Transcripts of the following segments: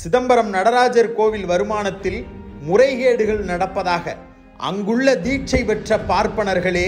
சிதம்பரம் நடராஜர் கோவில் வருமானத்தில் முறைகேடுகள் நடப்பதாக அங்குள்ள தீட்சை பெற்ற பார்ப்பனர்களே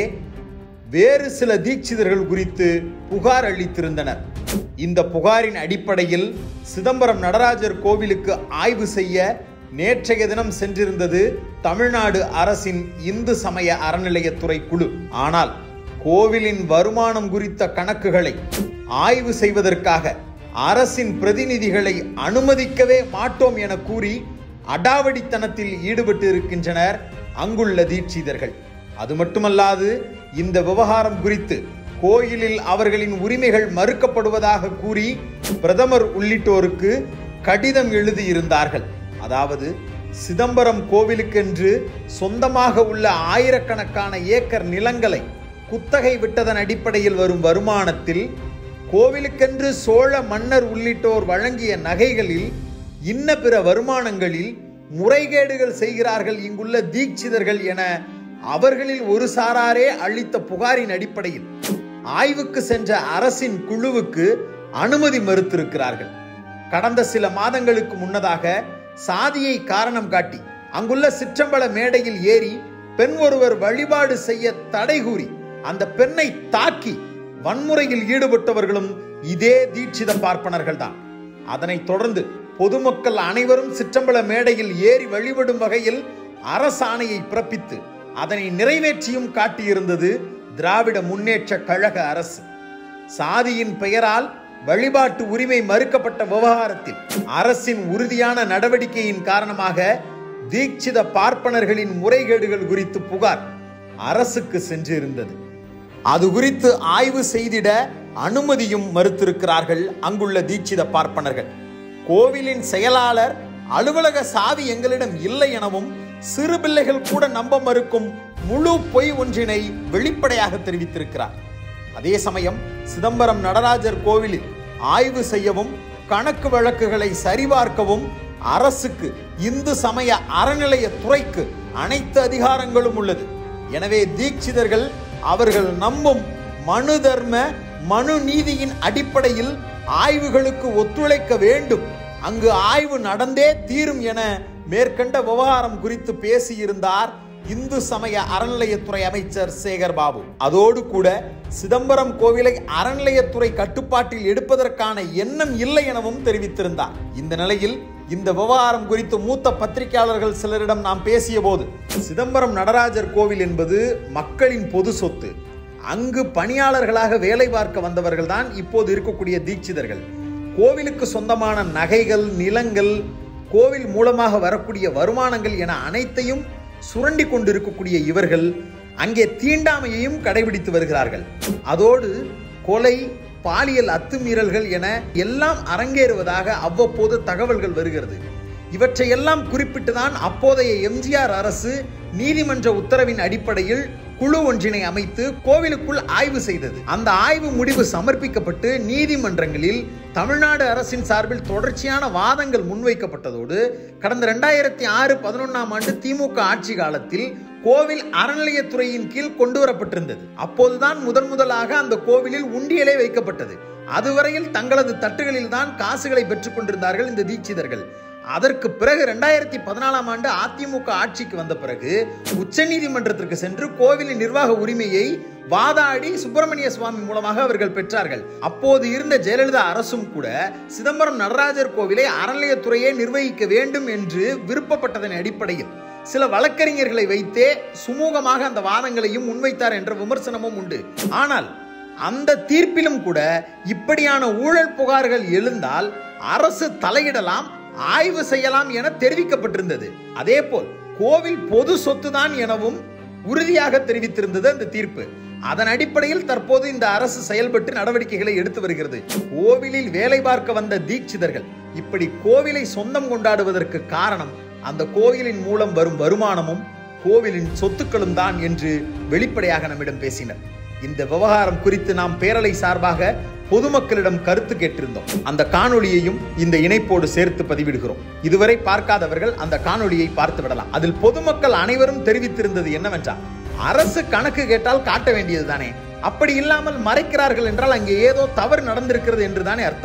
வேறு சில தீட்சிதர்கள் குறித்து புகார் அளித்திருந்தனர் இந்த புகாரின் அடிப்படையில் சிதம்பரம் நடராஜர் கோவிலுக்கு ஆய்வு செய்ய நேற்றைய தினம் சென்றிருந்தது தமிழ்நாடு அரசின் இந்து சமய அறநிலையத்துறை குழு ஆனால் கோவிலின் வருமானம் குறித்த கணக்குகளை ஆய்வு செய்வதற்காக அரசின் பிரதிநிதிகளை அனுமதிக்கவே மாட்டோம் என கூறி அடாவடித்தனத்தில் ஈடுபட்டு இருக்கின்றனர் அங்குள்ள தீட்சிதர்கள் அது மட்டுமல்லாது இந்த விவகாரம் குறித்து கோயிலில் அவர்களின் உரிமைகள் மறுக்கப்படுவதாக கூறி பிரதமர் உள்ளிட்டோருக்கு கடிதம் எழுதியிருந்தார்கள் அதாவது சிதம்பரம் கோவிலுக்கென்று சொந்தமாக உள்ள ஆயிரக்கணக்கான ஏக்கர் நிலங்களை குத்தகை விட்டதன் அடிப்படையில் வரும் வருமானத்தில் கோவிலுக்கென்று சோழ மன்னர் உள்ளிட்டோர் வழங்கிய நகைகளில் இன்ன பிற வருமானங்களில் முறைகேடுகள் செய்கிறார்கள் இங்குள்ள தீட்சிதர்கள் என அவர்களில் ஒரு சாராரே அளித்த புகாரின் அடிப்படையில் ஆய்வுக்கு சென்ற அரசின் குழுவுக்கு அனுமதி மறுத்திருக்கிறார்கள் கடந்த சில மாதங்களுக்கு முன்னதாக சாதியை காரணம் காட்டி அங்குள்ள சிற்றம்பல மேடையில் ஏறி பெண் ஒருவர் வழிபாடு செய்ய தடை கூறி அந்த பெண்ணை தாக்கி வன்முறையில் ஈடுபட்டவர்களும் இதே தீட்சித பார்ப்பனர்கள் தான் அதனைத் தொடர்ந்து பொதுமக்கள் அனைவரும் சிற்றம்பல மேடையில் ஏறி வழிபடும் வகையில் அரசாணையை பிறப்பித்து அதனை நிறைவேற்றியும் காட்டியிருந்தது திராவிட முன்னேற்ற கழக அரசு சாதியின் பெயரால் வழிபாட்டு உரிமை மறுக்கப்பட்ட விவகாரத்தில் அரசின் உறுதியான நடவடிக்கையின் காரணமாக தீட்சித பார்ப்பனர்களின் முறைகேடுகள் குறித்து புகார் அரசுக்கு சென்றிருந்தது அது குறித்து ஆய்வு செய்திட அனுமதியும் மறுத்திருக்கிறார்கள் அங்குள்ள தீட்சித பார்ப்பனர்கள் கோவிலின் செயலாளர் அலுவலக சாவி எங்களிடம் இல்லை எனவும் சிறு பிள்ளைகள் கூட நம்ப மறுக்கும் முழு பொய் ஒன்றினை வெளிப்படையாக தெரிவித்திருக்கிறார் அதே சமயம் சிதம்பரம் நடராஜர் கோவிலில் ஆய்வு செய்யவும் கணக்கு வழக்குகளை சரிபார்க்கவும் அரசுக்கு இந்து சமய அறநிலைய துறைக்கு அனைத்து அதிகாரங்களும் உள்ளது எனவே தீட்சிதர்கள் அவர்கள் நம்பும் மனு தர்ம மனு நீதியின் அடிப்படையில் ஆய்வுகளுக்கு ஒத்துழைக்க வேண்டும் அங்கு ஆய்வு நடந்தே தீரும் என மேற்கண்ட விவகாரம் குறித்து பேசியிருந்தார் இந்து சமய அறநிலையத்துறை அமைச்சர் சேகர் பாபு அதோடு கூட சிதம்பரம் கோவிலை அறநிலையத்துறை கட்டுப்பாட்டில் எடுப்பதற்கான எண்ணம் இல்லை எனவும் தெரிவித்திருந்தார் இந்த நிலையில் இந்த விவகாரம் குறித்து மூத்த பத்திரிகையாளர்கள் சிலரிடம் நாம் பேசிய போது சிதம்பரம் நடராஜர் கோவில் என்பது மக்களின் பொது சொத்து அங்கு பணியாளர்களாக வேலை பார்க்க வந்தவர்கள் தான் இப்போது இருக்கக்கூடிய தீட்சிதர்கள் கோவிலுக்கு சொந்தமான நகைகள் நிலங்கள் கோவில் மூலமாக வரக்கூடிய வருமானங்கள் என அனைத்தையும் சுரண்டி கொண்டிருக்கக்கூடிய இவர்கள் அங்கே தீண்டாமையையும் கடைபிடித்து வருகிறார்கள் அதோடு கொலை பாலியல் அத்துமீறல்கள் என எல்லாம் அரங்கேறுவதாக அவ்வப்போது தகவல்கள் வருகிறது இவற்றையெல்லாம் குறிப்பிட்டுதான் அப்போதைய எம்ஜிஆர் அரசு நீதிமன்ற உத்தரவின் அடிப்படையில் குழு ஒன்றினை அமைத்து கோவிலுக்குள் ஆய்வு செய்தது அந்த ஆய்வு முடிவு சமர்ப்பிக்கப்பட்டு நீதிமன்றங்களில் தமிழ்நாடு அரசின் சார்பில் தொடர்ச்சியான வாதங்கள் முன்வைக்கப்பட்டதோடு கடந்த ரெண்டாயிரத்தி ஆறு பதினொன்னாம் ஆண்டு திமுக ஆட்சி காலத்தில் கோவில் அறநிலையத்துறையின் கீழ் கொண்டு வரப்பட்டிருந்தது அப்போதுதான் முதன் முதலாக அந்த கோவிலில் உண்டியலே வைக்கப்பட்டது அதுவரையில் தங்களது தட்டுகளில் தான் காசுகளை பெற்றுக் கொண்டிருந்தார்கள் இந்த தீட்சிதர்கள் அதற்கு பிறகு ரெண்டாயிரத்தி பதினாலாம் ஆண்டு அதிமுக ஆட்சிக்கு வந்த பிறகு உச்சநீதிமன்றத்திற்கு சென்று கோவிலின் நிர்வாக உரிமையை வாதாடி சுப்பிரமணிய சுவாமி மூலமாக அவர்கள் பெற்றார்கள் அப்போது இருந்த ஜெயலலிதா அரசும் கூட சிதம்பரம் நடராஜர் கோவிலை அறநிலையத்துறையே நிர்வகிக்க வேண்டும் என்று விருப்பப்பட்டதன் அடிப்படையில் சில வழக்கறிஞர்களை வைத்தே சுமூகமாக அந்த வாதங்களையும் முன்வைத்தார் என்ற விமர்சனமும் உண்டு ஆனால் அந்த தீர்ப்பிலும் கூட இப்படியான ஊழல் புகார்கள் எழுந்தால் அரசு தலையிடலாம் ஆய்வு செய்யலாம் என தெரிவிக்கப்பட்டிருந்தது அதே போல் கோவில் பொது சொத்துதான் எனவும் உறுதியாக தெரிவித்திருந்தது அந்த தீர்ப்பு அதன் அடிப்படையில் தற்போது இந்த அரசு செயல்பட்டு நடவடிக்கைகளை எடுத்து வருகிறது கோவிலில் வேலை பார்க்க வந்த தீட்சிதர்கள் இப்படி கோவிலை சொந்தம் கொண்டாடுவதற்கு காரணம் அந்த கோவிலின் மூலம் வரும் வருமானமும் கோவிலின் சொத்துக்களும் தான் என்று வெளிப்படையாக நம்மிடம் பேசினர் இந்த விவகாரம் குறித்து நாம் பேரலை சார்பாக பொதுமக்களிடம் கருத்து கேட்டிருந்தோம் அந்த காணொளியையும் இந்த இணைப்போடு சேர்த்து பதிவிடுகிறோம் இதுவரை பார்க்காதவர்கள் அந்த காணொளியை பார்த்து விடலாம் அதில் பொதுமக்கள் அனைவரும் தெரிவித்திருந்தது என்னவென்றால் அரசு கணக்கு கேட்டால் காட்ட வேண்டியது தானே அப்படி இல்லாமல் மறைக்கிறார்கள் என்றால் அங்கே ஏதோ தவறு நடந்திருக்கிறது என்றுதானே அர்த்தம்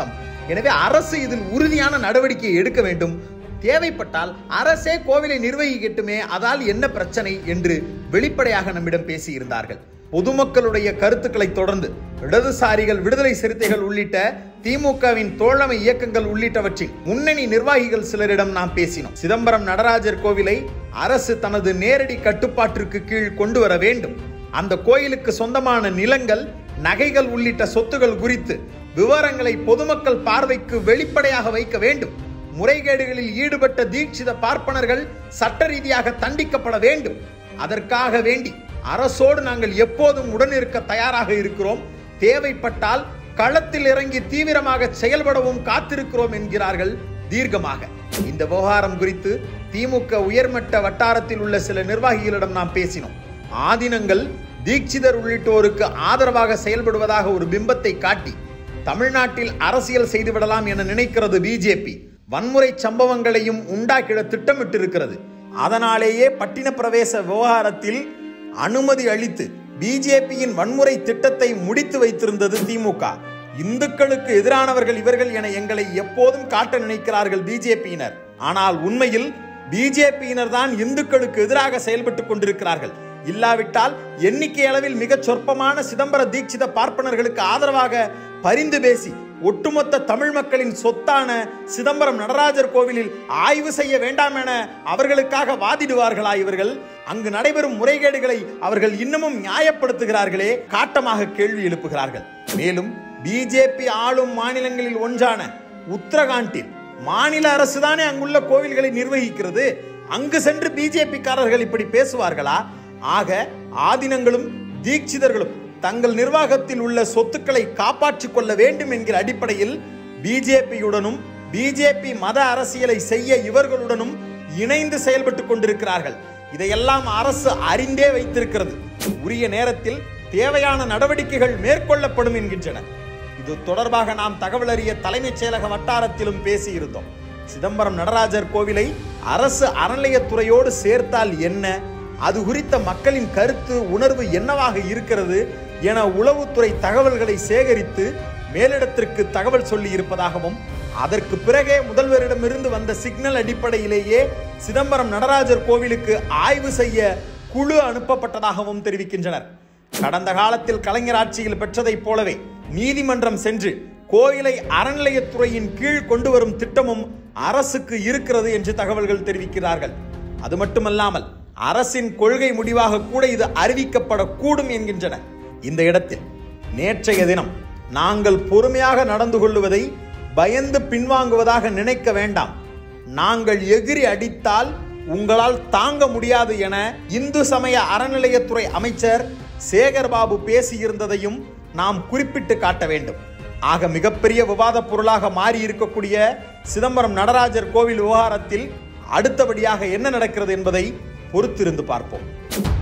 எனவே அரசு இதில் உறுதியான நடவடிக்கை எடுக்க வேண்டும் தேவைப்பட்டால் அரசே கோவிலை நிர்வகிக்கட்டுமே அதால் என்ன பிரச்சனை என்று வெளிப்படையாக நம்மிடம் பேசியிருந்தார்கள் பொதுமக்களுடைய கருத்துக்களை தொடர்ந்து இடதுசாரிகள் விடுதலை சிறுத்தைகள் உள்ளிட்ட திமுகவின் தோழமை இயக்கங்கள் உள்ளிட்டவற்றின் முன்னணி நிர்வாகிகள் சிலரிடம் நாம் பேசினோம் சிதம்பரம் நடராஜர் கோவிலை அரசு தனது நேரடி கட்டுப்பாட்டிற்கு கீழ் கொண்டு வர வேண்டும் அந்த கோயிலுக்கு சொந்தமான நிலங்கள் நகைகள் உள்ளிட்ட சொத்துகள் குறித்து விவரங்களை பொதுமக்கள் பார்வைக்கு வெளிப்படையாக வைக்க வேண்டும் முறைகேடுகளில் ஈடுபட்ட தீட்சித பார்ப்பனர்கள் சட்ட ரீதியாக தண்டிக்கப்பட வேண்டும் அதற்காக வேண்டி அரசோடு நாங்கள் எப்போதும் உடனிருக்க தயாராக இருக்கிறோம் தேவைப்பட்டால் களத்தில் இறங்கி தீவிரமாக செயல்படவும் காத்திருக்கிறோம் என்கிறார்கள் தீர்க்கமாக இந்த விவகாரம் குறித்து திமுக உயர்மட்ட வட்டாரத்தில் உள்ள சில நிர்வாகிகளிடம் நாம் பேசினோம் ஆதினங்கள் தீட்சிதர் உள்ளிட்டோருக்கு ஆதரவாக செயல்படுவதாக ஒரு பிம்பத்தை காட்டி தமிழ்நாட்டில் அரசியல் செய்துவிடலாம் என நினைக்கிறது பிஜேபி வன்முறை சம்பவங்களையும் உண்டாக்கிட திட்டமிட்டிருக்கிறது அதனாலேயே பட்டின பிரவேச விவகாரத்தில் அனுமதி அளித்து பிஜேபியின் வன்முறை திட்டத்தை முடித்து வைத்திருந்தது திமுக இந்துக்களுக்கு எதிரானவர்கள் இவர்கள் என எங்களை எப்போதும் காட்ட நினைக்கிறார்கள் பிஜேபியினர் ஆனால் உண்மையில் பிஜேபியினர் தான் இந்துக்களுக்கு எதிராக செயல்பட்டுக் கொண்டிருக்கிறார்கள் இல்லாவிட்டால் எண்ணிக்கை அளவில் மிகச் சொற்பமான சிதம்பர தீட்சித பார்ப்பனர்களுக்கு ஆதரவாக பரிந்து பேசி ஒட்டுமொத்த தமிழ் மக்களின் சொத்தான சிதம்பரம் நடராஜர் கோவிலில் ஆய்வு செய்ய வேண்டாம் என அவர்களுக்காக வாதிடுவார்களா இவர்கள் அங்கு நடைபெறும் முறைகேடுகளை அவர்கள் இன்னமும் நியாயப்படுத்துகிறார்களே காட்டமாக கேள்வி எழுப்புகிறார்கள் மேலும் பிஜேபி ஆளும் மாநிலங்களில் ஒன்றான உத்தரகாண்டில் மாநில அரசு தானே அங்குள்ள கோவில்களை நிர்வகிக்கிறது அங்கு சென்று பிஜேபிக்காரர்கள் இப்படி பேசுவார்களா ஆக ஆதினங்களும் தீட்சிதர்களும் தங்கள் நிர்வாகத்தில் உள்ள சொத்துக்களை காப்பாற்றிக் கொள்ள வேண்டும் என்கிற அடிப்படையில் பிஜேபியுடனும் பிஜேபி மத அரசியலை செய்ய இவர்களுடனும் இணைந்து செயல்பட்டுக் கொண்டிருக்கிறார்கள் இதையெல்லாம் அரசு அறிந்தே வைத்திருக்கிறது உரிய நேரத்தில் தேவையான நடவடிக்கைகள் மேற்கொள்ளப்படும் என்கின்றன இது தொடர்பாக நாம் தகவல் அறிய தலைமைச் செயலக வட்டாரத்திலும் பேசியிருந்தோம் சிதம்பரம் நடராஜர் கோவிலை அரசு அறநிலையத்துறையோடு சேர்த்தால் என்ன அது குறித்த மக்களின் கருத்து உணர்வு என்னவாக இருக்கிறது என உளவுத்துறை தகவல்களை சேகரித்து மேலிடத்திற்கு தகவல் சொல்லி இருப்பதாகவும் அதற்கு பிறகே முதல்வரிடமிருந்து வந்த சிக்னல் அடிப்படையிலேயே சிதம்பரம் நடராஜர் கோவிலுக்கு ஆய்வு செய்ய குழு அனுப்பப்பட்டதாகவும் தெரிவிக்கின்றனர் கடந்த காலத்தில் கலைஞர் ஆட்சியில் பெற்றதைப் போலவே நீதிமன்றம் சென்று கோயிலை அறநிலையத்துறையின் கீழ் கொண்டு வரும் திட்டமும் அரசுக்கு இருக்கிறது என்று தகவல்கள் தெரிவிக்கிறார்கள் அது மட்டுமல்லாமல் அரசின் கொள்கை முடிவாக கூட இது அறிவிக்கப்படக்கூடும் என்கின்றன இந்த இடத்தில் நேற்றைய தினம் நாங்கள் பொறுமையாக நடந்து கொள்வதை பயந்து பின்வாங்குவதாக நினைக்க வேண்டாம் நாங்கள் எகிரி அடித்தால் உங்களால் தாங்க முடியாது என இந்து சமய அறநிலையத்துறை அமைச்சர் சேகர்பாபு பேசியிருந்ததையும் நாம் குறிப்பிட்டு காட்ட வேண்டும் ஆக மிகப்பெரிய விவாத பொருளாக மாறி இருக்கக்கூடிய சிதம்பரம் நடராஜர் கோவில் விவகாரத்தில் அடுத்தபடியாக என்ன நடக்கிறது என்பதை பொறுத்திருந்து பார்ப்போம்